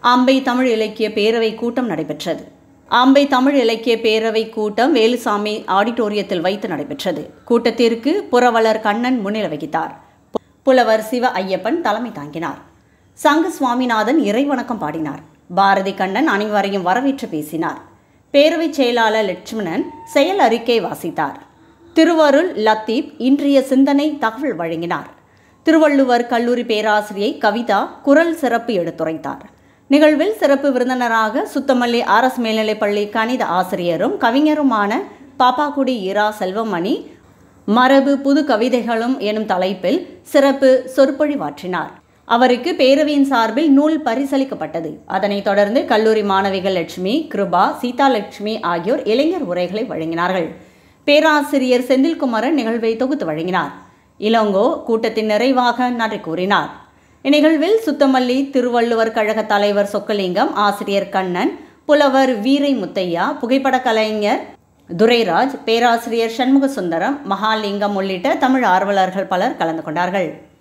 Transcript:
அம்பை தமிழ் இலக்கிய பேரவை கூட்டம் நடைபெற்றது அம்பை தமிழ் இலக்கிய பேரவை கூட்டம் வேலுசாமி ஆடிட்டோரியத்தில் வைத்து நடைபெற்றது கூட்டத்திற்கு புரவலர் கண்ணன் முன்னிலை வகித்தார் புலவர் சிவ ஐயப்பன் தலைமை தாங்கினார் சங்க சுவாமிநாதன் இறைவணக்கம் பாடினார் பாரதி கண்ணன் அனைவரையும் வரவேற்று பேசினார் பேரவைச் செயலாளர் லட்சுமணன் செயல் அறிக்கை வாசித்தார் திருவருள் லத்தீப் இன்றைய சிந்தனை தகவல் வழங்கினார் திருவள்ளுவர் கல்லூரி பேராசிரியை கவிதா குரல் சிறப்பு எடுத்துரைத்தார் நிகழ்வில் சிறப்பு விருந்தினராக சுத்தமல்லி அரசு மேல்நிலைப்பள்ளி கணித ஆசிரியரும் கவிஞருமான பாப்பாக்குடி இரா செல்வமணி மரபு புது கவிதைகளும் எனும் தலைப்பில் சிறப்பு சொற்பொழிவாற்றினார் அவருக்கு பேரவையின் சார்பில் நூல் பரிசளிக்கப்பட்டது அதனைத் தொடர்ந்து கல்லூரி மாணவிகள் லட்சுமி கிருபா சீதாலட்சுமி ஆகியோர் இளைஞர் உரைகளை வழங்கினார்கள் பேராசிரியர் செந்தில்குமரன் நிகழ்வை தொகுத்து வழங்கினார் இளங்கோ கூட்டத்தின் நிறைவாக நன்றி கூறினார் இந்நிகழ்வில் சுத்தமல்லி திருவள்ளுவர் கழக தலைவர் சொக்கலிங்கம் ஆசிரியர் கண்ணன் புலவர் வீரை முத்தையா புகைப்பட கலைஞர் துரைராஜ் பேராசிரியர் சண்முக சுந்தரம் மகாலிங்கம் உள்ளிட்ட தமிழ் ஆர்வலர்கள் பலர் கலந்து கொண்டார்கள்